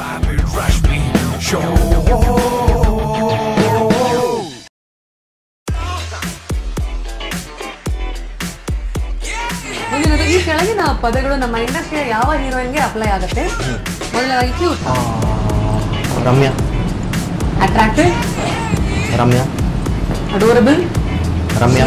Rapid Rashmi Show. ಮುಂದಿನದು ಈ ಕೆಳಗಿನ ಪದಗಳು ನಮ್ಮ ಇಂಡಸ್ಟ್ರಿಯ ಯಾವ ಹೀರೋಯಿನ್ಗೆ ಅಪ್ಲೈ ಆಗುತ್ತೆ ಮೊದಲನೇದಾಗಿ cute Ramya attractive Ramya adorable Ramya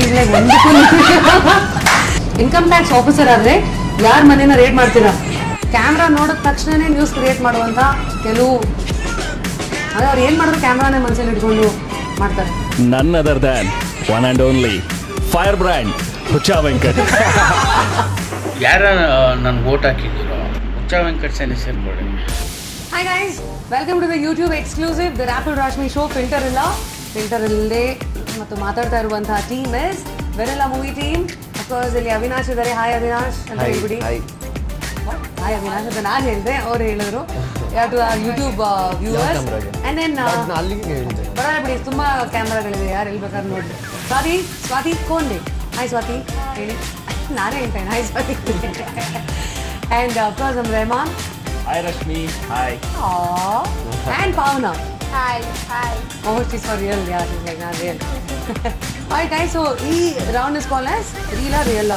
income tax officer ಆದ್ರೆ ಯಾರ ಮನೇನ ರೇಡ್ ಮಾಡ್ತೀರಾ ಕ್ಯಾಮ್ರಾ ನೋಡಿದ ತಕ್ಷಣನೇ ನ್ಯೂಸ್ ಕ್ರಿಯೇಟ್ ಮಾಡುವಂತ ಕೆಲವು ಅದೇ ಅವ್ರು ಏನ್ ಮಾಡಿದ್ರು ಕ್ಯಾಮ್ರಾನೇ ಮನಸ್ಸಲ್ಲಿ ಇಟ್ಕೊಂಡು ಮಾಡ್ತಾರೆ none other than one and only fire brand Huccha Venkat ಯಾರ ನನ್ಗೆ ಓಟ್ ಹಾಕಿದ್ದೀರೋ ಹುಚ್ಚ ವೆಂಕಟ್ ಸೇನೆ ಸೇರ್ಕೊಳ್ಳಿ hi guys welcome to the YouTube exclusive the rapid Rashmi show filter ಇಲ್ಲ ಫಿಲ್ಟರ್ ಇಲ್ಲದೆ ಮತ್ತು ಮಾತಾಡ್ತಾ ಇರುವಂತಹ team is Vanilla movie team of course ಇಲ್ಲಿ ಅವಿನಾಶ್ ಇದ್ದಾರೆ ಹಾಯ್ ಅವಿನಾಶ್ ಅಂತ ಹೇಳ್ಬಿಡಿ ಹಾಯ್ ಹಾಯ್ ಅವಿನಾಶ್ ಅಂತ ನಾನು ಹೇಳಿದೆ ಅವ್ರು ಹೇಳಿದ್ರು ಯಾವ ಟು ಯೂಟ್ಯೂಬ್ ವ್ಯೂವರ್ಸ್ camera ಗೆ? ಅಂಡ್ ದೆನ್ ನಾನು ಅಲ್ಲಿಗೆ ಹೇಳಿದ್ದೆ ಬರೋಣ ಬಿಡಿ ತುಂಬಾ ಕ್ಯಾಮ್ರಾಗಳಿದೆ ಯಾರು ಎಲ್ಲಿ ಬೇಕಾದ್ರೆ ನೋಡಿ ಸ್ವಾತಿ ಸ್ವಾತಿ ಕೋಂಡೆ ಹಾಯ್ ಸ್ವಾತಿ ಹೇಳಿ ನಾನೇ ಹೇಳ್ತೇನೆ ಹಾಯ್ ಸ್ವಾತಿ ಆ್ಯಂಡ್ ಅಫ್ಕೋರ್ಸ್ ನಮ್ಮ Rehman hi Rashmi hi and Pavana Hi, hi. Oh, she's for real. Yeah, she's like not real. Alright, guys. So, e round is called as real or real.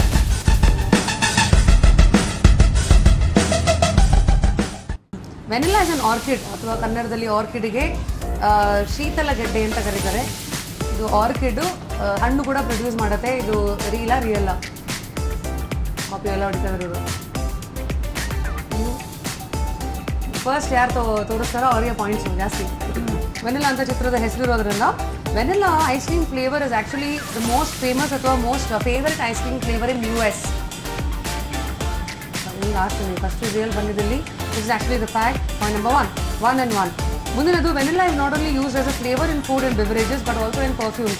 Vanilla is an orchid ಅಥವಾ ಕನ್ನಡದಲ್ಲಿ ಆರ್ಕಿಡ್ಗೆ ಶೀತಲ ಗೆಡ್ಡೆ ಅಂತ ಕರೀತಾರೆ ಇದು orchid ಹಣ್ಣು ಕೂಡ ಪ್ರೊಡ್ಯೂಸ್ ಮಾಡುತ್ತೆ ಇದು ರೀಲ ರಿಯಲ್ಲ ಕಾಪಿ ಎಲ್ಲ ಹೊಡಿತಾರೆ ಇವರು ಫಸ್ಟ್ ಯಾರು ತೋ ತೋರಿಸ್ತಾರೋ ಅವರಿಗೆ ಪಾಯಿಂಟ್ಸ್ ಜಾಸ್ತಿ ವೆನಿಲಾ ಅಂತ ಚಿತ್ರದ ಹೆಸರಿರೋದ್ರಿಂದ vanilla ice cream flavour is actually the most famous ಅಥವಾ most favourite ice cream flavour in U S last first real ಬಂದಿದ್ದಲ್ಲಿ is actually the fact point number one one and one ಮುಂದಿನದು vanilla is not only use as a flavour in food and beverages but also in perfumes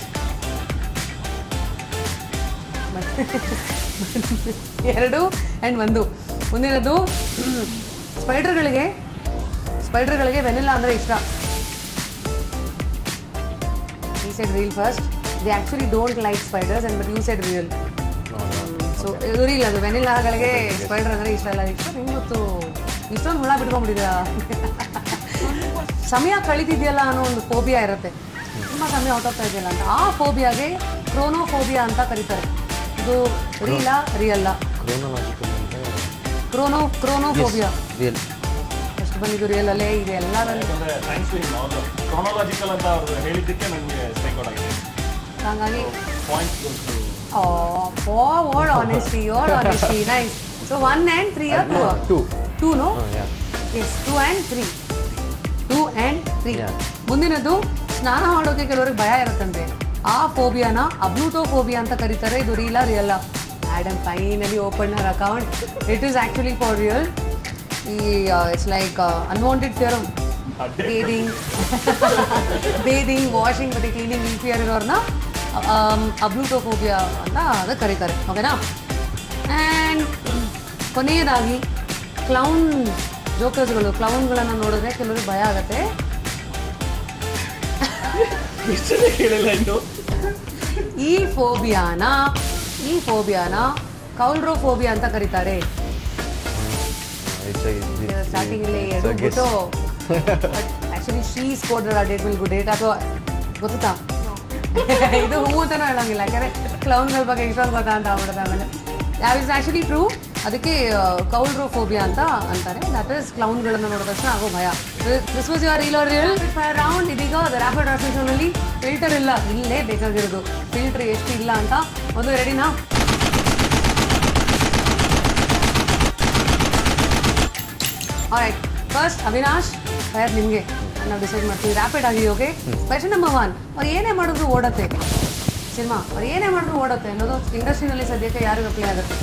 ಎರಡು and ಒಂದು ಮುಂದಿನದು ಸ್ಪೈಡರ್ಗಳಿಗೆ ಸ್ಪೈಡರ್ಗಳಿಗೆ vanilla ಅಂದರೆ ಇಷ್ಟ ಈ side reel first they actually don't like spiders and but you side real so reel ಅದು ವೆನಿಲಾಗಳಿಗೆ ಸ್ಪೈಡರ್ ಅಂದರೆ ಇಷ್ಟ ಇಲ್ಲ ಇಷ್ಟ ನಿಮ್ಗೆ ಗೊತ್ತು ಇಷ್ಟೊಂದು ಹುಳ ಬಿಟ್ಕೊಂಡ್ಬಿಟ್ಟಿದ್ದೀರಾ ಸಮಯ ಕಳೀತಿದೆಯಲ್ಲ ಅನ್ನೋ ಒಂದು ಫೋಬಿಯಾ ಇರುತ್ತೆ ತುಂಬ ಸಮಯ ಹೊಟ್ಟೋಗ್ತಾ ಇದೆಯಲ್ಲ ಅಂತ ಆ ಫೋಬಿಯಾಗೆ ಕ್ರೋನೋಫೋಬಿಯಾ ಅಂತ ಕರೀತಾರೆ ಇದು ರೀಲಾ ರಿಯಲ್ಲ ಕ್ರೋನೋಲಾಜಿಕಲ್ ಅಂತ ಕ್ರೋನೋ ಕ್ರೋನೋಫೋಬಿಯಾ ರಿಯಲ್ ಎಷ್ಟು ಬಂದಿದ್ದು ರಿಯಲ್ ಅಲ್ಲೇ ಇದೆ ಎಲ್ಲರಲ್ಲಿ ಕ್ರಾನಲಾಜಿಕಲ್ ಅಂತ ಅವ್ರು ಹೇಳಿದ್ದಕ್ಕೆ ನನಗೆ ಸ್ಟ್ರೈಕ್ ಔಟ್ ಆಗಿದೆ ಹಾಗಾಗಿ points Oh, oh, what honesty, your honesty, nice. So one and three or two? Two. Two, no? Yeah Yes, two and three. Two and three. Yeah. ಮುಂದಿನದು ಸ್ನಾನ ಮಾಡೋಕೆ ಕೆಲವರಿಗೆ ಭಯ ಇರುತ್ತಂತೆ ಆ ಫೋಬಿಯಾನ ಅಬ್ಲೂಟೋಫೋಬಿಯಾ ಅಂತ ಕರೀತಾರೆ ಇದು ರೀಲಾ ರಿಯಲ್ಲ Adam finally open our account it is actually for real ಈ it's like unwanted fear bathing bathing washing ಮತ್ತು ಕ್ಲೀನಿಂಗ್ ಈ ಫಿಯರ್ ಇರೋರ್ನ ಅಬ್ಲೂಟೋಫೋಬಿಯಾ ಅಂತ ಅದಕ್ಕೆ ಕರೀತಾರೆ ಓಕೆನಾ ಆ್ಯಂಡ್ ಕೊನೆಯದಾಗಿ ಕ್ಲೌನ್ ಜೋಕರ್ಸ್ಗಳು ಕ್ಲೌನ್ಗಳನ್ನು ನೋಡಿದ್ರೆ ಕೆಲವರಿಗೆ ಭಯ ಆಗುತ್ತೆ ಹೇಳಿಲ್ಲ ಇನ್ನು ಈ ಫೋಬಿಯಾನ ಈ ಫೋಬಿಯಾನ ಕೌಲ್ರೋಫೋಬಿಯಾ ಅಂತ ಕರೀತಾರೆ ಸ್ಟಾರ್ಟಿಂಗ್ ಇಲ್ಲಿ ಎರಡು ಬಿಟ್ಟು actually she scored date will good date ಅಥವಾ ಗೊತ್ತಾ ಇದು ಹೂ ಅಂತಾನೂ ಹೇಳಂಗಿಲ್ಲ ಯಾಕಂದ್ರೆ ಕ್ಲೌನ್ಗಳ ಬಗ್ಗೆ ಇಷ್ಟೊಂದು ಗೊತ್ತಾ ಅಂತ ಆಗ್ಬಿಡುತ್ತೆ ಆಮೇಲೆ ಯಾವ ಇಸ್ ಆಕ್ಚುಲಿ ಟ್ರೂ ಅದಕ್ಕೆ ಕೌಲ್ರೋಫೋಬಿಯಾ ಅಂತ ಅಂತಾರೆ ದಟ್ ಇಸ್ ಕ್ಲೌನ್ಗಳನ್ನ ನೋಡಿದ ತಕ್ಷಣ ಆಗೋ ಭಯ this was your reel real round ಇದೀಗ ರ್ಯಾಪಿಡ್ ನಲ್ಲಿ ಫಿಲ್ಟರ್ ಇಲ್ಲ ಇಲ್ಲೇ ಬೇಕಾಗಿರೋದು ಫಿಲ್ಟರ್ ಎಷ್ಟು ಇಲ್ಲ ಅಂತ ಒಂದು ರೆಡಿನಾ ಆಯ್ತು ಫಸ್ಟ್ ಅವಿನಾಶ್ ಫೈರ್ ನಿಮಗೆ ನಾವು ಡಿಸೈಡ್ ಮಾಡ್ತೀವಿ ರ್ಯಾಪಿಡ್ ಆಗಿ ಓಕೆ ಕ್ವೆಶನ್ ನಂಬರ್ ಒನ್ ಅವ್ರು ಏನೇ ಮಾಡಿದ್ರು ಓಡತ್ತೆ ಸಿನಿಮಾ ಅವ್ರು ಏನೇ ಮಾಡಿದ್ರು ಓಡತ್ತೆ ಅನ್ನೋದು ಇಂಡಸ್ಟ್ರಿನಲ್ಲಿ ಸದ್ಯಕ್ಕೆ ಯಾರಿಗೂ ಅಪ್ಲೈ ಆಗುತ್ತೆ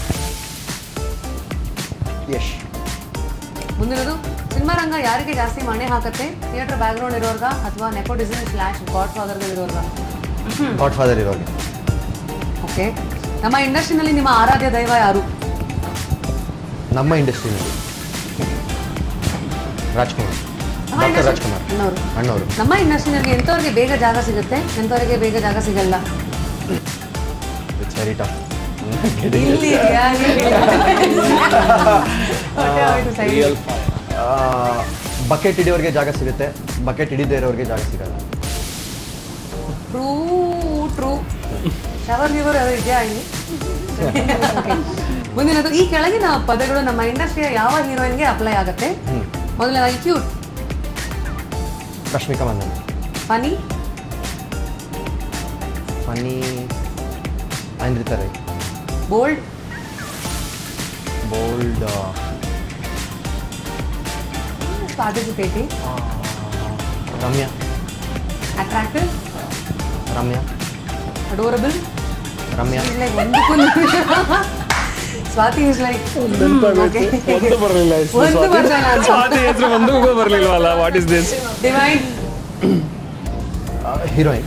ಯಶ್ ಮುಂದಿನದು ಸಿನಿಮಾ ರಂಗ ಯಾರಿಗೆ ಜಾಸ್ತಿ ಮಣೆ ಹಾಕತ್ತೆ ಥಿಯೇಟರ್ ಬ್ಯಾಕ್ಗ್ರೌಂಡ್ ಇರೋರ್ಗ ಅಥವಾ ನೆಪೋಟಿಸಮ್ ಸ್ಲ್ಯಾಶ್ ಗಾಡ್ ಫಾದರ್ಗಳು ಇರೋರ್ಗ ಗಾಡ್ ಫಾದರ್ ಇರೋಗೆ ಓಕೆ ನಮ್ಮ ಇಂಡಸ್ಟ್ರಿನಲ್ಲಿ ನಿಮ್ಮ ಆರಾಧ್ಯ ದೈವ ಯಾರು ನಮ್ಮ ಇಂಡಸ್ಟ್ರಿನಲ್ಲಿ ರಾಜ್ಕುಮಾರ್ ನಮ್ಮ ಡಾಕ್ಟರ್ industry- ರಾಜ್ಕುಮಾರ್ ಅಣ್ಣವ್ರು. ಅಣ್ಣವರು ನಮ್ಮ ಇಂಡಸ್ಟ್ರಿನಲ್ಲಿ ಎಂಥವ್ರಿಗೆ ಬೇಗ ಜಾಗ ಸಿಗುತ್ತೆ ಎಂಥವ್ರಿಗೆ ಬೇಗ ಜಾಗ ಸಿಗಲ್ಲ ಇಟ್ಸ್ ವೆರಿ ಟಫ್ ಇಲ್ಲಿ ಯಾರಿಗೆ? ಹೊಟ್ಟೆ ಹೋಯ್ತು side ಗೆ. ಬಕೆಟ್ ಹಿಡಿಯೋರಿಗೆ ಜಾಗ ಸಿಗುತ್ತೆ ಬಕೆಟ್ ಹಿಡಿದೇ ಇರೋರಿಗೆ ಜಾಗ ಸಿಗಲ್ಲ ಟ್ರೂ ಟ್ರೂ ಶವರ್ ಗಿವರ್ ಅದು ಇದೆಯಾ ಇಲ್ಲಿ Okay. ಮುಂದಿನದು ಈ ಕೆಳಗಿನ ಪದಗಳು ನಮ್ಮ ಇಂಡಸ್ಟ್ರಿಯ ಯಾವ ಹೀರೋಯಿನ್ಗೆ ಅಪ್ಲೈ ಆಗುತ್ತೆ ಹ್ಮ್. ಮೊದಲನೇದಾಗಿ cute Rashmika Mandanna funny funny ಅಂದಿರ್ತಾರೆ bold bold participating Ramya attractive Ramya adorable Ramya like ಒಂದಕ್ಕೂ ನಿಮಿಷ ಸ್ವಾತಿ ಇಸ್ ಲೈಕ್ ಒಂದು ಬರಲಿಲ್ಲ ಒಂದು ಬರಲ್ಲ ಅಂತ ಸ್ವಾತಿ ಹೆಸರು ಒಂದು ಬರಲಿಲ್ವಲ್ಲ what is this divine heroine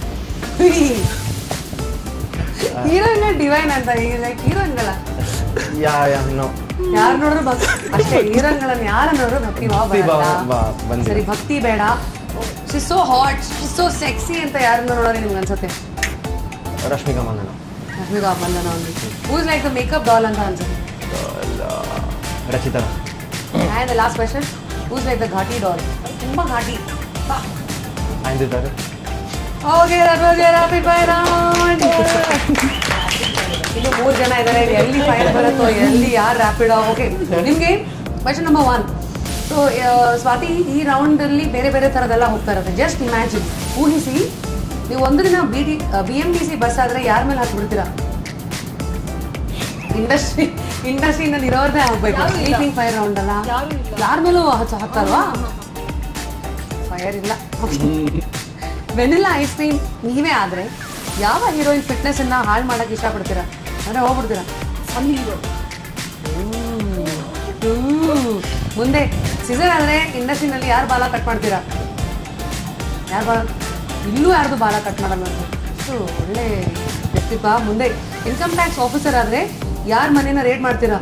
heroine divine ಅಂತ ಈಗ ಲೈಕ್ ಹೀರೋಯಿನ್ಗಳ ಯಾ ಯಾ ನೋ ಯಾರು ನೋಡಿದ್ರು ಭಕ್ ಅಷ್ಟೇ ಹೀರೋಯಿನ್ಗಳನ್ನ ಯಾರು ನೋಡಿದ್ರು ಭಕ್ತಿ ಭಾವ ಭಕ್ತಿ ಭಾವ ಬರಲ್ಲ ಬ- ಬಂದಿಲ್ಲ. ಸರಿ ಭಕ್ತಿ ಬೇಡ she so hot she so sexy ಅಂತ ಯಾರನ್ನ ನೋಡೋರಿ ನಿಮ್ಗೆ ಅನ್ಸುತ್ತೆ ರಶ್ಮಿಕಾ ಮಂದನ್ ರಶ್ಮಿಕಾ ಬಂಧನ ಒಂದು ಹೂಸ್ ಲೈಕ್ ಮೇಕಪ್ ಡಾಲ್ ಅಂತ ಅನ್ಸುತ್ತೆ Rachita and the last question who's like the ಘಾಟಿ ಡಾಲ್ ತುಂಬ ಘಾಟಿ ಬಾ ಅಂದಿರ್ತಾರೆ okay that was your rapid fire round ಇನ್ನು ಮೂರು ಜನ ಇದ್ದಾರೆ ಎಲ್ಲಿ ಫೈರ್ ಬರುತ್ತೋ ಎಲ್ಲಿ ಯಾರು ರ್ಯಾಪಿಡ್ ಓಕೆ ನಿಮಗೆ question number one so Swathi ಈ ರೌಂಡಲ್ಲಿ ಬೇರೆ ಬೇರೆ ಥರದೆಲ್ಲ ಹೋಗ್ತಾ ಇರುತ್ತೆ ಜಸ್ಟ್ ಇಮ್ಯಾಜಿನ್ ಊಹಿಸಿ ನೀವು ಒಂದು ದಿನ B D B M T C bus ಆದರೆ ಯಾರ ಮೇಲೆ ಹಾಕ್ಬಿಡ್ತೀರಾ ಇಂಡಸ್ಟ್ರಿ ಇಂಡಸ್ಟ್ರಿನಲ್ಲಿ ಇರೋರ್ದೇ ಆಗ್ಬೇಕು ಸ್ಲೀಪಿಂಗ್ ಫೈರ್ ರೌಂಡ್ ಅಲ್ಲ ಯಾರ ಮೇಲೂ ಹಚ್ಚ ಹಾಕ್ತಾರಲ್ವಾ ಫೈರ್ ಇಲ್ಲ ವೆನಿಲಾ ಐಸ್ ಕ್ರೀಮ್ ನೀವೇ ಆದ್ರೆ ಯಾವ ಹೀರೋಯಿನ್ ಫಿಟ್ನೆಸ್ ಅನ್ನ ಹಾಳು ಮಾಡಕ್ ಇಷ್ಟಪಡ್ತೀರಾ ಅಂದ್ರೆ ಹೋಗ್ಬಿಡ್ತೀರಾ ಹ್ಮ್. ಮುಂದೆ ಸೀಸನ್ ಆದ್ರೆ ಇಂಡಸ್ಟ್ರಿನಲ್ಲಿ ಯಾರು ಬಾಲ ಕಟ್ ಮಾಡ್ತೀರಾ ಯಾರು ಬಾಲ ಇಲ್ಲೂ ಯಾರ್ದು ಬಾಲ ಕಟ್ ಮಾಡಲ್ಲ ಅಂತ ಅಷ್ಟು ಒಳ್ಳೆ ವ್ಯಕ್ತಿತ್ವ ಮುಂದೆ ಇನ್ಕಮ್ ಟ್ಯಾಕ್ಸ್ ಆಫೀಸರ್ ಆದ್ರೆ ಯಾರ ಮನೇನ ರೇಟ್ ಮಾಡ್ತೀರಾ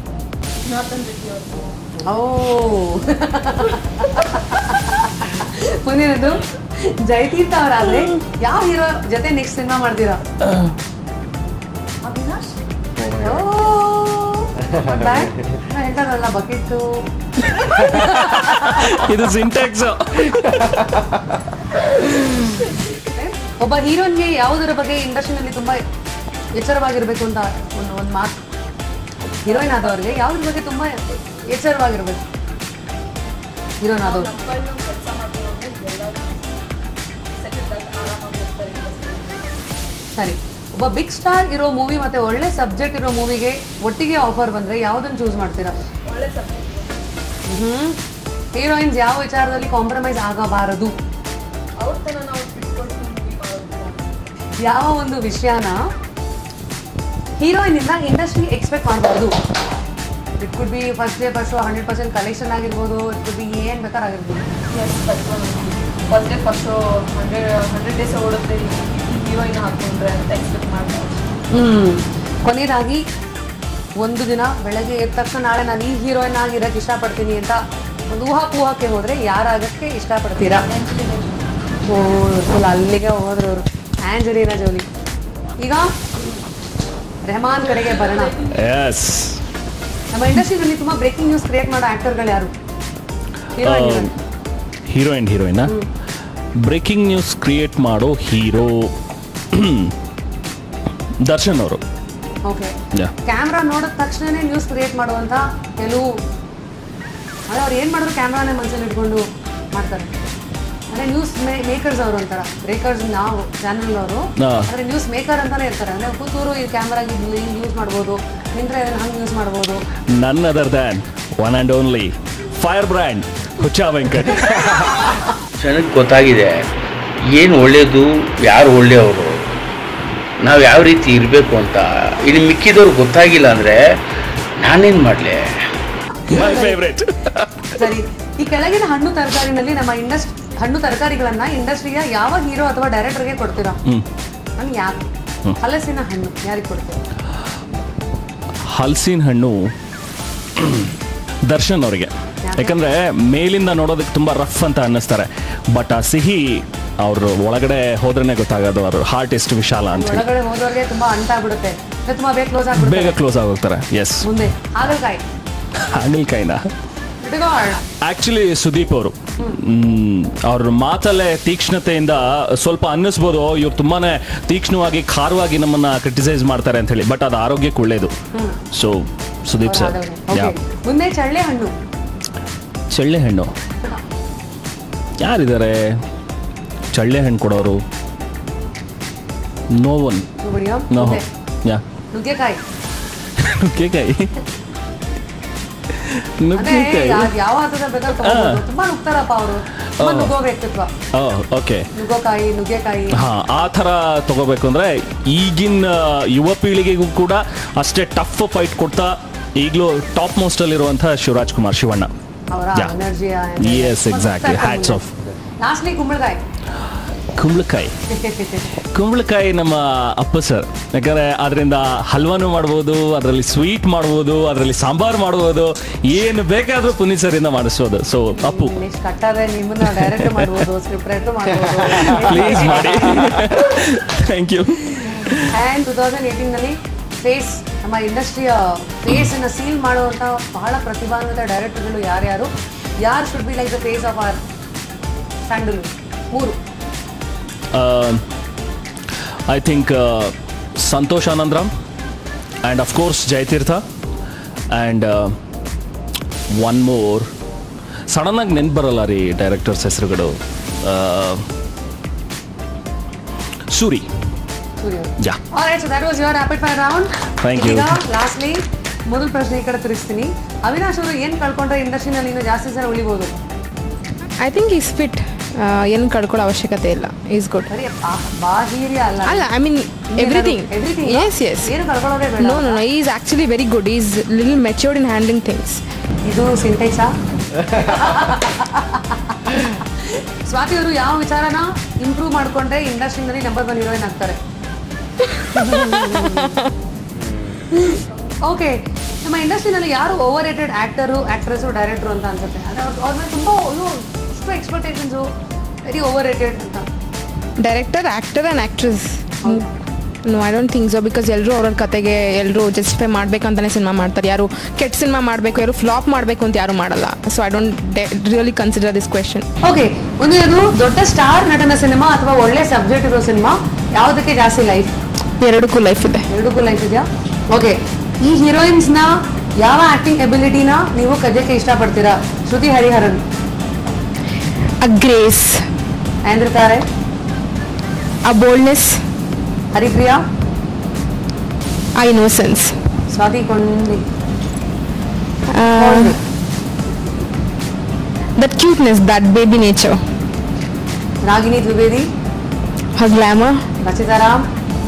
ಓ ಮುಂದಿನದು ಜಯತೀರ್ಥ ಅವರಾದ್ರೆ ಯಾವ ಹೀರೋ ಜೊತೆ ನೆಕ್ಸ್ಟ್ ಸಿನಿಮಾ ಮಾಡ್ತೀರಾ ಓ, not bad. ನಾನ್ ಹೇಳ್ತಾರಲ್ಲ ಬಕೆಟ್ ಇದು ಸಿಂಟ್ಯಾಕ್ಸ್ ಒಬ್ಬ ಹೀರೋನ್ಗೆ ಯಾವುದರ ಬಗ್ಗೆ ಇಂಡಸ್ಟ್ರಿನಲ್ಲಿ ತುಂಬಾ ಎಚ್ಚರವಾಗಿರ್ಬೇಕು ಅಂತ ಒಂದು ಒಂದು ಮಾತು ಹೀರೋಯಿನ್ ಆದವ್ರಿಗೆ ಯಾವುದ್ರ ಬಗ್ಗೆ ತುಂಬಾ ಎಚ್ಚರವಾಗಿರ್ಬೇಕು ಹೀರೋಯಿನ್ ಆದವ್ರು ಸರಿ ಒಬ್ಬ ಬಿಗ್ ಸ್ಟಾರ್ ಇರೋ ಮೂವಿ ಮತ್ತೆ ಒಳ್ಳೆ ಸಬ್ಜೆಕ್ಟ್ ಇರೋ ಮೂವಿಗೆ ಒಟ್ಟಿಗೆ ಆಫರ್ ಬಂದ್ರೆ ಯಾವ್ದನ್ನ ಚೂಸ್ ಮಾಡ್ತೀರಾ ಹ್ಮ್ ಹೀರೋಯಿನ್ಸ್ ಯಾವ ವಿಚಾರದಲ್ಲಿ ಕಾಂಪ್ರಮೈಸ್ ಆಗಬಾರದು ಯಾವ ಒಂದು ವಿಷಯನ ಹೀರೋಯಿನ್ ಇಂದ ಇಂಡಸ್ಟ್ರಿ ಎಕ್ಸ್ಪೆಕ್ಟ್ ಮಾಡಬಾರ್ದು it could be first day first hundred percent collection ಆಗಿರ್ಬೋದು ಇಟ್ ಕುಡ್ ಬಿ ಏನ್ ಬೇಕಾದ್ರೆ ಆಗಿರ್ಬೋದು first day first hundred hundred days ಓಡುತ್ತೆ ಹೀರೋಯಿನ್ ಹಾಕೊಂಡ್ರೆ ಅಂತ ಎಕ್ಸ್ಪೆಕ್ಟ್ ಮಾಡ್ತಾರೆ ಹ್ಮ್ ಕೊನೆಯದಾಗಿ ಒಂದು ದಿನ ಬೆಳಗ್ಗೆ ಎದ್ದ ತಕ್ಷಣ ನಾಳೆ ನಾನು ಈ ಹೀರೋಯಿನ್ ಆಗಿರಕ್ಕೆ ಇಷ್ಟಪಡ್ತೀನಿ ಅಂತ ಒಂದು ಊಹಾಪೂಹಕ್ಕೆ ಹೋದ್ರೆ ಯಾರಾಗಕ್ಕೆ ಇಷ್ಟಪಡ್ತೀರಾ ಓ ಫುಲ್ ಅಲ್ಲಿಗೆ ಹೋದ್ರು ಅವರು ಆಂಜಲೀನಾ ಜೋಲಿ ಈಗ ರೆಹಮಾನ್ ಕಡೆಗೆ ಬರೋಣ ಎಸ್ ನಮ್ಮ ಇಂಡಸ್ಟ್ರಿನಲ್ಲಿ ತುಂಬಾ ಬ್ರೇಕಿಂಗ್ ನ್ಯೂಸ್ ಕ್ರಿಯೇಟ್ ಮಾಡೋ ಆಕ್ಟರ್ಗಳು ಯಾರು heroine heroine heroine breaking news create ಮಾಡೋ ಹೀರೋ ದರ್ಶನ್ ಅವರು ಓಕೆ ಯಾ ಕ್ಯಾಮ್ರಾ ನೋಡಿದ ತಕ್ಷಣನೇ ನ್ಯೂಸ್ ಕ್ರಿಯೇಟ್ ಮಾಡುವಂತ ಕೆಲವು ಅದೇ ಅವ್ರು ಏನು ಮಾಡಿದ್ರು ಕ್ಯಾಮ್ರಾನೇ ಮನಸ್ಸಲ್ಲಿ ಇಟ್ಕೊಂಡು ಮಾಡ್ತಾರೆ ಅಂದರೆ ನ್ಯೂಸ್ ಮೇಕರ್ಸ್ ಅವರು ಅಂತಾರ ಬ್ರೇಕರ್ಸ್ ನಾವು ಚಾನಲ್ ಅವರು ಹಾ. ಅಂದರೆ ನ್ಯೂಸ್ ಮೇಕರ್ ಅಂತಾನೆ ಇರ್ತಾರೆ ಅಂದರೆ ಕೂತೂರು ಈ ಕ್ಯಾಮ್ರಾಗಿ ಹಿಂಗೆ ಯೂಸ್ ಮಾಡ್ಬೋದು ನಿಂತ್ರೆ ಅದನ್ನ ಹಂಗೆ ಯೂಸ್ ಮಾಡ್ಬೋದು none other than one and only fire brand Huccha Venkat ಜನಕ್ಕೆ ಗೊತ್ತಾಗಿದೆ ಏನು ಒಳ್ಳೆಯದು ಯಾರು ಒಳ್ಳೆಯವರು ನಾವು ಯಾವ ರೀತಿ ಇರಬೇಕು ಅಂತ ಇನ್ನು ಮಿಕ್ಕಿದವ್ರು ಗೊತ್ತಾಗಿಲ್ಲ ಅಂದರೆ ನಾನೇನು ಮಾಡಲಿ ಮೈ ಫೇವ್ರೇಟ್ ಸರಿ ಈ ಕೆಳಗಿನ ಹಣ್ಣು ತರಕಾರಿನಲ್ಲಿ ನಮ್ಮ ಇಂಡಸ್ಟ್ ಹಣ್ಣು ತರಕಾರಿಗಳನ್ನ ಇಂಡಸ್ಟ್ರಿಯ ಯಾವ ಹೀರೋ ಅಥವಾ ಡೈರೆಕ್ಟರ್ಗೆ ಕೊಡ್ತೀರಾ ಹ್ಮ್ ನನ್ಗೆ ಯಾಕೆ ಹಲಸಿನ ಹಣ್ಣು ಯಾರಿಗೆ ಕೊಡ್ತೀರಾ ಹಲಸಿನ ಹಣ್ಣು ದರ್ಶನ್ ಅವರಿಗೆ ಯಾಕಂದ್ರೆ ಮೇಲಿಂದ ನೋಡೋದಕ್ಕೆ ತುಂಬಾ ರಫ್ ಅಂತ ಅನ್ನಿಸ್ತಾರೆ ಬಟ್ ಆ ಸಿಹಿ ಅವ್ರ ಒಳಗಡೆ ಹೋದ್ರೇನೆ ಗೊತ್ತಾಗೋದು ಅವ್ರ ಹಾರ್ಟ್ ಎಷ್ಟು ವಿಶಾಲ ಅಂತ ಹೇಳಿ ಒಳಗಡೆ ಹೋದವ್ರಿಗೆ ತುಂಬಾ ಅಂಟಾಗ್ಬಿಡುತ್ತೆ ಅಂದ್ರೆ ತುಂಬಾ ಬೇಗ ಕ್ಲೋಸ್ ಆಗ್ಬಿಡುತ್ತೆ ಬೇಗ ಕ್ಲೋಸ್ ಆಗೋಗ್ತಾರೆ ಎಸ್ ಮುಂದೆ ಹಾಗಲಕಾಯಿ ಹಾಗಲಕಾಯಿನ ಇಟ್ಕೊಳ್ಳೋಣ ಆಕ್ಚುಲಿ ಸುದೀಪ್ ಅವರು ಅವ್ರ ಮಾತಲ್ಲೇ ತೀಕ್ಷ್ಣತೆಯಿಂದ ಸ್ವಲ್ಪ ಅನ್ನಿಸ್ಬೋದು ಇವ್ರು ತುಂಬಾನೇ ತೀಕ್ಷ್ಣವಾಗಿ ಖಾರವಾಗಿ ನಮ್ಮನ್ನ ಕ್ರಿಟಿಸೈಸ್ ಮಾಡ್ತಾರೆ ಅಂತ ಹೇಳಿ ಬಟ್ ಅದು ಆರೋಗ್ಯಕ್ಕೆ ಒಳ್ಳೇದು ಸೊ ಸುದೀಪ್ ಸರ್ ಓಕೆ ಮುಂದೆ ಚಳ್ಳೆ ಹಣ್ಣು ಚಳ್ಳೆ ಹಣ್ಣು ಯಾರಿದ್ದಾರೆ ಚಳ್ಳೆ ಹಣ್ಣು ಕೊಡೋರು ನೋ ಒನ್ ನೋಡಿಯಾ ನೋ ಮುಂದೆ ಯಾ ನುಗ್ಗೆಕಾಯಿ ನುಗ್ಗೆಕಾಯಿ ಅದೇ ನುಗ್ಗೆಕಾಯಿ ಯಾವ್- ಯಾವ ಹಂತದ ಬೇಕಾದ್ರೂ ತಗೋಬೋದು ತುಂಬಾ ನುಗ್ತಾರಪ್ಪ ಅವರು ತುಂಬಾ ನುಗ್ಗೋ ವ್ಯಕ್ತಿತ್ವ ಓಕೆ ನುಗ್ಗೋಕಾಯಿ ನುಗ್ಗೆಕಾಯಿ ಹಾ ಆ ಥರ ತಗೋಬೇಕು ಅಂದ್ರೆ ಈಗಿನ ಯುವ ಪೀಳಿಗೆಗೂ ಕೂಡ ಅಷ್ಟೇ ಟಫ್ ಫೈಟ್ ಕೊಡ್ತಾ ಈಗಲೂ ಟಾಪ್ ಮೋಸ್ಟ್ ಅಲ್ಲಿರುವಂಥ ಶಿವರಾಜ್ ಕುಮಾರ್ ಶಿವಣ್ಣ ಅವರ Yeah. Energy Yes, exactly. Hats off. Lastly ಕುಂಬಳಕಾಯಿ ಕುಂಬಳಕಾಯಿ ಕುಂಬಳಕಾಯಿ ನಮ್ಮ ಅಪ್ಪ ಸರ್ ಯಾಕಂದ್ರೆ ಅದರಿಂದ ಹಲ್ವಾನು ಮಾಡ್ಬೋದು ಅದರಲ್ಲಿ ಸ್ವೀಟ್ ಮಾಡ್ಬೋದು ಅದರಲ್ಲಿ ಸಾಂಬಾರ್ ಮಾಡ್ಬೋದು ಏನು ಬೇಕಾದ್ರೂ ಪುನೀತ್ ಸರಿಂದ ಮಾಡಿಸ್ಬೋದು ಸೊ ಅಪ್ಪು ನೆಕ್ಸ್ಟ್ ಕಟ್ಟಾದ್ರೆ ನಿಮ್ಮನ್ನ ಡೈರೆಕ್ಟ್ ಮಾಡ್ಬೋದು ಸ್ಕ್ರಿಪ್ಟ್ ರೈಟರ್ ಮಾಡ್ಬೋದು ಪ್ಲೀಸ್ ಮಾಡಿ thank you and two thousand ಏಯ್ಟೀನಲ್ಲಿ ಫೇಸ್ ನಮ್ಮ ಇಂಡಸ್ಟ್ರಿಯ ಫೇಸನ್ನು ಸೀಲ್ ಮಾಡುವಂಥ ಬಹಳ ಪ್ರತಿಭಾನ್ವಿತ ಡೈರೆಕ್ಟರ್ಗಳು ಯಾರ್ಯಾರು ಯಾರು should be like the face of our sandal ಮೂರು I think Santhosh Anandram and of course Jayatheertha and one more ಸಡನ್ನಾಗಿ ನೆನ್ಪು ಬರಲ್ಲ ರೀ ಡೈರೆಕ್ಟರ್ಸ್ ಹೆಸರುಗಳು Suri Surya yeah alright so that was your rapid fire round Thank you. ಈಗ ಲಾಸ್ಟ್ಲಿ ಮೊದಲ ಪ್ರಶ್ನೆ ಈ ಕಡೆ ತಿರುಗಿಸ್ತೀನಿ ಅವಿನಾಶ್ ಅವರು ಏನು ಕಳ್ಕೊಂಡ್ರೆ ಇಂಡಸ್ಟ್ರಿನಲ್ಲಿ ಇನ್ನೂ ಜಾಸ್ತಿ ಜನ ಉಳಿಬೋದು ಐ ಥಿಂಕ್ ಈಸ್ ಫಿಟ್ ಏನು ಕಳ್ಕೊಳ್ಳೋ ಅವಶ್ಯಕತೆ ಇಲ್ಲ ಈಸ್ ಗುಡ್ ಬರೀ ಬಾ- ಬಾಹಿರ್ಯ ಅಲ್ಲ ಅಲ್ಲ I mean everything everything yes yes ಏನು ಕಳ್ಕೊಳ್ಳೋದೇ ಬೇಡ no no no is actually very good is little matured in handling things ಇದು ಸಿಂಟೆಕ್ಸಾ ಸ್ವಾತಿ ಅವರು ಯಾವ ವಿಚಾರನ ಇಂಪ್ರೂವ್ ಮಾಡ್ಕೊಂಡ್ರೆ ಇಂಡಸ್ಟ್ರಿನಲ್ಲಿ ನಂಬರ್ ಒನ್ ಹೀರೋಯಿನ್ ಆಗ್ತಾರೆ ಓಕೆ ನಮ್ಮ ಇಂಡಸ್ಟ್ರಿನಲ್ಲಿ ಯಾರು overrated actor actress director ಅಂತ ಅನ್ಸುತ್ತೆ ಅಂದ್ರೆ ಅವ್ರ ಅವ್ರ ಮೇಲೆ ತುಂಬ ಅಯ್ಯೋ ಇಷ್ಟು ಎಕ್ಸ್ಪೆಕ್ಟೇಷನ್ಸು ವೆರಿ ಓವರ್ ರೇಟೆಡ್ ಅಂತ director actor and actress no I don't think so because ಎಲ್ಲರೂ ಅವ್ರವ್ರ ಕತೆಗೆ ಎಲ್ಲರೂ ಜಸ್ಟಿಫೈ ಮಾಡಬೇಕಂತಾನೆ ಸಿನಿಮಾ ಮಾಡ್ತಾರೆ ಯಾರು ಕೆಟ್ಟ ಸಿನಿಮಾ ಮಾಡಬೇಕು ಯಾರು ಫ್ಲಾಪ್ ಮಾಡಬೇಕು ಅಂತ ಯಾರು ಮಾಡಲ್ಲ so I don't really consider this question okay ಒಂದೇನು ದೊಡ್ಡ ಸ್ಟಾರ್ ನಟನ ಸಿನಿಮಾ ಅಥವಾ ಒಳ್ಳೆ ಸಬ್ಜೆಕ್ಟ್ ಇರೋ ಸಿನಿಮಾ ಯಾವುದಕ್ಕೆ ಜಾಸ್ತಿ ಲೈಫ್ ಎರಡಕ್ಕೂ ಲೈಫ್ ಇದೆ ಎರಡಕ್ಕೂ ಲೈಫ್ ಇದೆಯಾ ಓಕೆ ಈ ಹೀರೋಯಿನ್ಸ್ನ ಯಾವ ಆಕ್ಟಿಂಗ್ ಎಬಿಲಿಟಿನ ನೀವು ಕದ್ಯಕ್ಕೆ ಇಷ್ಟಪಡ್ತೀರಾ ಶ್ರುತಿ ಹರಿಹರನ್ ಅ ಗ್ರೇಸ್ ಆಂದ್ರಿತಾರೆ a boldness Haripriya a innocence Swathi Konde that cuteness that baby nature Ragini Dwivedi her glamour Rachita Ram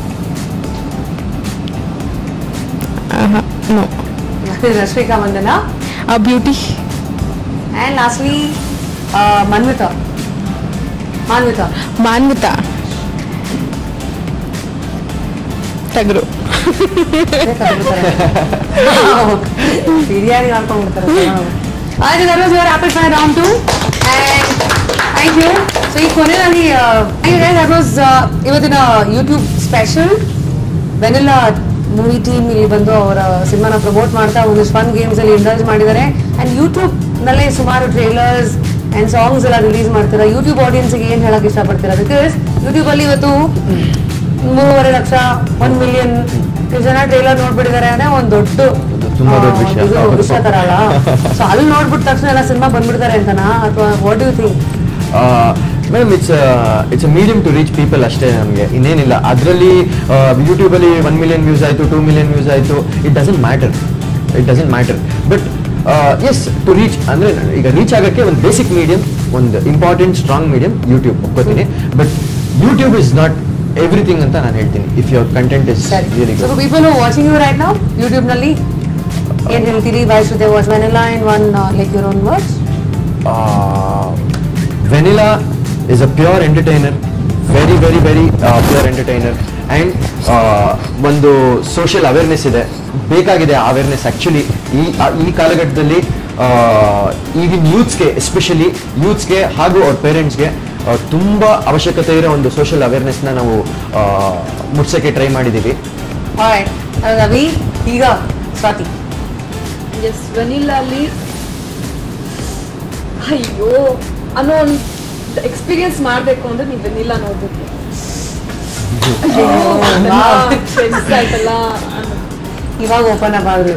uh, no Rashmika Mandanna a beauty and lastly Manvitha Manvitha Manvitha Tagaru biryani ಮಾಡ್ಕೊಂಡ್ಬಿಡ್ತಾರೆ ಆಯ್ತು that was your apple fire round two and thank you so ಈ ಕೊನೆಯಲ್ಲಿ that was ಇವತ್ತಿನ YouTube special Vanilla movie team ಇಲ್ಲಿ ಬಂದು ಅವರ ಸಿನಿಮಾನ promote ಮಾಡ್ತಾ ಒಂದಿಷ್ಟು ಫನ್ ಗೇಮ್ಸ್ ಅಲ್ಲಿ ಇಂಡಲ್ಜ್ ಮಾಡಿದ್ದಾರೆ ಆ್ಯಂಡ್ ಯೂಟ್ಯೂಬ್ ನಲ್ಲೇ ಸುಮಾರು ಟ್ರೇಲರ್ಸ್ ಆ್ಯಂಡ್ ಸಾಂಗ್ಸ್ ಎಲ್ಲ ರಿಲೀಸ್ ಮಾಡ್ತೀರಾ ಯೂಟ್ಯೂಬ್ ಆಡಿಯನ್ಸ್ಗೆ ಏನು ಹೇಳಕ್ ಇಷ್ಟಪಡ್ತೀರಾ ಬಿಕಾಸ್ ಯೂಟ್ಯೂಬಲ್ಲಿ ಇವತ್ತು ಮೂರುವರೆ ಲಕ್ಷ ಒನ್ ಮಿಲಿಯನ್ ಜನ ಟ್ರೇಲರ್ ನೋಡ್ಬಿಟ್ಟಿದ್ದಾರೆ ಅಂದ್ರೆ ಒಂದು ದೊಡ್ಡ ತುಂಬಾ ದೊಡ್ಡ ಆ, ವಿಷಯ. ಇದು ವಿಷಯ ತರ ಅಲ್ಲ ಸೊ ಅಲ್ಲಿ ನೋಡ್ಬಿಟ್ಟ ತಕ್ಷಣ ಎಲ್ಲ ಸಿನಿಮಾ ಬಂದ್ಬಿಡ್ತಾರೆ ಅಂತನಾ ಅಥವಾ what you think madam it's it's a medium to reach people ಅಷ್ಟೇ ನಮಗೆ ಇನ್ನೇನಿಲ್ಲ ಅದರಲ್ಲಿ ಯೂಟ್ಯೂಬಲ್ಲಿ ಒನ್ ಮಿಲಿಯನ್ ವ್ಯೂಸ್ ಆಯಿತು ಟೂ ಮಿಲಿಯನ್ ವ್ಯೂಸ್ ಆಯಿತು it doesn't matter it doesn't matter but is to reach ಅಂದರೆ ಈಗ ರೀಚ್ ಆಗೋಕ್ಕೆ ಒಂದು ಬೇಸಿಕ್ ಮೀಡಿಯಂ ಒಂದು ಇಂಪಾರ್ಟೆಂಟ್ ಸ್ಟ್ರಾಂಗ್ ಮೀಡಿಯಂ ಯೂಟ್ಯೂಬ್ ಒಪ್ಕೋತೀನಿ but YouTube is not everything ಅಂತ ನಾನು ಹೇಳ್ತೀನಿ if your content is really so people watching you right ನಾವು ಯೂಟ್ಯೂಬ್ ನಲ್ಲಿ ಏನ್ ಹೇಳ್ತೀರಿ why should they watch Vanilla in one like your own words Vanilla is a pure entertainer very very very pure entertainer and ಒಂದು social awareness ಇದೆ ಬೇಕಾಗಿದೆ awareness actually ಈ ಆ- ಈ ಕಾಲಘಟ್ಟದಲ್ಲಿ ಆ, ಈಗಿನ ಯೂತ್ಸ್ಗೆ ಎಸ್ಪೆಷಲಿ ಯೂತ್ಸ್ಗೆ ಹಾಗೂ ಅವ್ರ ಪೇರೆಂಟ್ಸ್ಗೆ ತುಂಬ ಅವಶ್ಯಕತೆ ಇರೋ ಒಂದು ಸೋಷಿಯಲ್ ಅವೇರ್ನೆಸ್ನ ನಾವು ಆ, ಮುಟ್ಸೋಕ್ಕೆ ಟ್ರೈ ಮಾಡಿದ್ದೀವಿ ರವಿ ಈಗ ಸ್ವಾತಿ ಎಸ್ ವೆನಿಲಲ್ಲಿ ಅಯ್ಯೋ ಅನ್ನೋ ಒಂದು ಎಕ್ಸ್ಪೀರಿಯನ್ಸ್ ಮಾಡಬೇಕು ಅಂದ್ರೆ ನೀವು ವೆನಿಲ್ಲ ನೋಡ್ಬೇಕು ಫ್ರೆಂಡ್ಸ್ ಆಯ್ತಲ್ಲ ಅನ್ನೋ ಇವಾಗ ಓಪನ್ ಅಪ್ ಆದ್ರು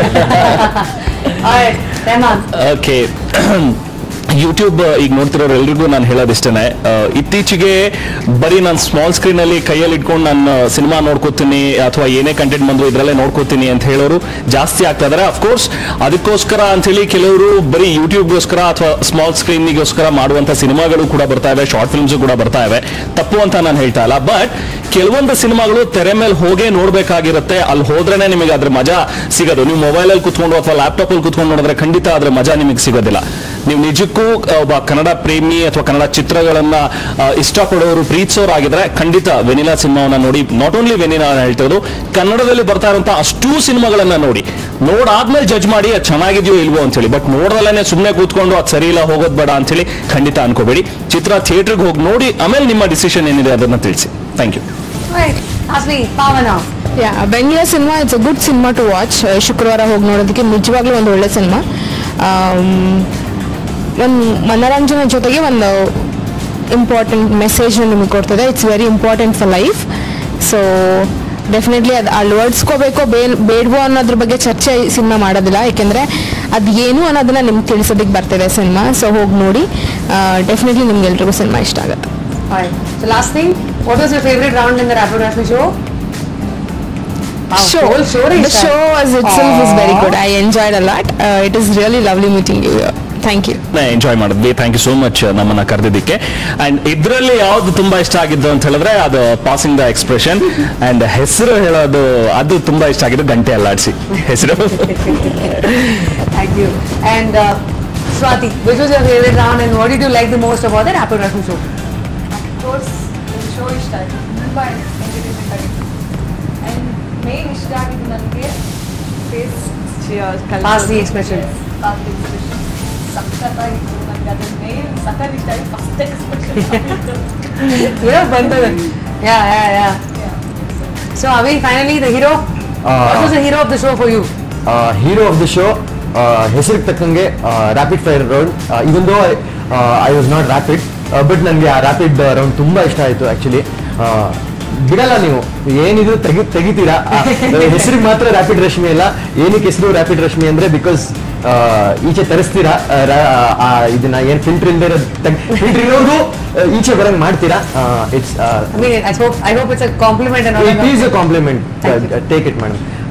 ರೆಹಮಾನ್ ಓಕೆ ಯೂಟ್ಯೂಬ್ ಈಗ ನೋಡ್ತಿರೋರು ಎಲ್ರಿಗೂ ನಾನು ಹೇಳೋದಿಷ್ಟೇ ಇತ್ತೀಚೆಗೆ ಬರೀ ನಾನು ಸ್ಮಾಲ್ ಸ್ಕ್ರೀನ್ ಅಲ್ಲಿ ಕೈಯಲ್ಲಿ ಇಟ್ಕೊಂಡು ನಾನು ಸಿನಿಮಾ ನೋಡ್ಕೋತೀನಿ ಅಥವಾ ಏನೇ ಕಂಟೆಂಟ್ ಬಂದ್ರು ಇದ್ರಲ್ಲೇ ನೋಡ್ಕೋತೀನಿ ಅಂತ ಹೇಳೋರು ಜಾಸ್ತಿ ಆಗ್ತಾ ಇದಾರೆ ಅಫ್ಕೋರ್ಸ್ ಅದಕ್ಕೋಸ್ಕರ ಅಂತೇಳಿ ಕೆಲವರು ಬರೀ ಯೂಟ್ಯೂಬ್ಗೋಸ್ಕರ ಅಥವಾ ಸ್ಮಾಲ್ ಸ್ಕ್ರೀನಿಗೋಸ್ಕರ ಮಾಡುವಂತ ಸಿನಿಮಾಗಳು ಕೂಡ ಬರ್ತಾ ಇವೆ ಶಾರ್ಟ್ ಫಿಲ್ಮ್ಸ್ ಕೂಡ ಬರ್ತಾ ಇವೆ ತಪ್ಪು ಅಂತ ನಾನು ಹೇಳ್ತಾ ಇಲ್ಲ ಬಟ್ ಕೆಲವೊಂದು ಸಿನಿಮಾಗಳು ತೆರೆ ಮೇಲೆ ಹೋಗೇ ನೋಡ್ಬೇಕಾಗಿರುತ್ತೆ ಅಲ್ಲಿ ಹೋದ್ರೇನೆ ನಿಮಗೆ ಅದ್ರ ಮಜಾ ಸಿಗೋದು ನೀವು ಮೊಬೈಲಲ್ಲಿ ಕುತ್ಕೊಂಡು ಅಥವಾ ಲ್ಯಾಪ್ಟಾಪ್ ಅಲ್ಲಿ ಕುತ್ಕೊಂಡು ನೋಡಿದ್ರೆ ಖಂಡಿತ ಅದ್ರ ಮಜಾ ನಿಮಗೆ ಸಿಗೋದಿಲ್ಲ ನೀವು ನಿಜಕ್ಕೂ ಆ, ಒಬ್ಬ ಕನ್ನಡ ಪ್ರೇಮಿ ಅಥವಾ ಕನ್ನಡ ಚಿತ್ರಗಳನ್ನ ಆ, ಇಷ್ಟಪಡೋರು ಪ್ರೀತಿಸೋರಾಗಿದ್ರೆ ಖಂಡಿತ ವೆನಿಲಾ ಸಿನಿಮಾವನ್ನ ನೋಡಿ ನಾಟ್ ಓನ್ಲಿ ವೆನಿಲಾ ಹೇಳ್ತಿರೋದು ಕನ್ನಡದಲ್ಲಿ ಬರ್ತಾ ಇರುವಂತಹ ಅಷ್ಟೂ ಸಿನಿಮಾಗಳನ್ನ ನೋಡಿ ನೋಡಾದ್ಮೇಲೆ ಜಡ್ಜ್ ಮಾಡಿ ಅದು ಚೆನ್ನಾಗಿದೆಯೋ ಇಲ್ವೋ ಅಂತೇಳಿ ಬಟ್ ನೋಡ್ದಲ್ಲೇ ಸುಮ್ಮನೆ ಕೂತ್ಕೊಂಡು ಅದು ಸರಿ ಇಲ್ಲ ಹೋಗೋದು ಬೇಡ ಅಂತೇಳಿ ಖಂಡಿತ ಅನ್ಕೋಬೇಡಿ ಚಿತ್ರ ಥಿಯೇಟ್ರಿಗೆ ಹೋಗಿ ನೋಡಿ ಆಮೇಲೆ ನಿಮ್ಮ ಡಿಸಿಷನ್ ಏನಿದೆ ಅದನ್ನ ತಿಳಿಸಿ thank you lastly Pavana yeah Bengaluru cinema it's a good cinema to watch ಶುಕ್ರವಾರ ಹೋಗಿ ನೋಡೋದಕ್ಕೆ ನಿಜವಾಗ್ಲೂ ಒಂದು ಒಳ್ಳೆ ಸಿನಿಮಾ ಒಂದು ಮನೋರಂಜನೆ ಜೊತೆಗೆ ಒಂದು ಇಂಪಾರ್ಟೆಂಟ್ ಮೆಸೇಜ್ ನಿಮಗೆ ಕೊಡ್ತದೆ it's very important for life so definitely ಅದು ಅಳವಡಿಸ್ಕೋಬೇಕೋ ಬೇ ಬೇಡವೋ ಅನ್ನೋದ್ರ ಬಗ್ಗೆ ಚರ್ಚೆ ಸಿನಿಮಾ ಮಾಡೋದಿಲ್ಲ ಯಾಕೆಂದರೆ ಅದು ಏನು ಅನ್ನೋದನ್ನ ನಿಮ್ಗೆ ತಿಳಿಸೋದಕ್ಕೆ ಬರ್ತಿದೆ ಸಿನಿಮಾ ಸೊ ಹೋಗಿ ನೋಡಿ ಡೆಫಿನೆಟ್ಲಿ ನಿಮ್ಗೆಲ್ರಿಗೂ ಸಿನಿಮಾ ಇಷ್ಟ ಆಗುತ್ತೆ Alright. So last thing, what was your favorite round in the Rapid Raffle show? Wow, show. whole show the is show as itself is very good. Aw. I enjoyed a lot. Uh, it is really lovely meeting you. here. Thank you. Enjoy ಮಾಡಿದ್ವಿ thank you so much ನಮ್ಮನ್ನ ಕರೆದಿದ್ದಕ್ಕೆ and ಇದ್ರಲ್ಲಿ ಯಾವ್ದು ತುಂಬಾ ಇಷ್ಟ ಆಗಿದ್ದು ಅಂತ ಹೇಳಿದ್ರೆ ಅದು ಪಾಸಿಂಗ್ ದ ಎಕ್ಸ್ಪ್ರೆಷನ್ ಅಂಡ್ ಹೆಸರು ಹೇಳೋದು ಅದು ತುಂಬಾ ಇಷ್ಟ ಆಗಿದ್ದು ಗಂಟೆ ಅಲ್ಲಾಡಿಸಿ ಹೆಸರು Thank you. And uh, Swati, which was your favorite round and what did you like the most about the Rapid Raffle show? Course show ಇಷ್ಟ ಆಯಿತು ತುಂಬ ಎಂಟರ್ಟೈನ್ಮೆಂಟ್ ಆಗಿತ್ತು ಆ್ಯಂಡ್ ಮೇನ್ ಇಷ್ಟ ಆಗಿದ್ದು ನನಗೆ ಫೇಸ್ Pass the expression. ಸಖತ್ತಾಗಿತ್ತು ನನಗೆ ಅದ್ರ ಮೇನ್ ಸಖತ್ ಇಷ್ಟ ಆಗಿ ಫಸ್ಟ್ ಎಕ್ಸ್ಪ್ರೆಷನ್ Yeah, ಬಂದದ. Yeah, yeah, yeah. So Avi, finally the hero. what was the hero of the show for you? Hero of the show ಹೆಸರಿಗೆ ತಕ್ಕಂಗೆ rapid fire round even though I was not rapid but ನನಗೆ ಆ rapid round ತುಂಬ ಇಷ್ಟ ಆಯಿತು actually ಬಿಡಲ್ಲ ನೀವು ಏನಿದ್ರು ತೆಗಿ ತೆಗಿತೀರಾ ಹೆಸರಿಗೆ ಮಾತ್ರ ರ್ಯಾಪಿಡ್ ರಶ್ಮಿ ಅಲ್ಲ ಏನಕ್ಕೆ ಹೆಸರು ರ್ಯಾಪಿಡ್ ರಶ್ಮಿ ಅಂದರೆ ಬಿಕಾಸ್ ಈಚೆ ತರಿಸ್ತೀರಾ ಆ, ರಾ- ಆ, ಇದನ್ನ ಏನು ಫಿಲ್ಟರ್ ಇಲ್ಲದೆ ಫಿಲ್ಟರ್ ಇರೋರ್ಗೂ ಆ, ಈಚೆ ಬರಂಗ್ ಮಾಡ್ತೀರಾ it's I mean, I hope I hope it's a compliment and all. It is a compliment Thank you. Take it madam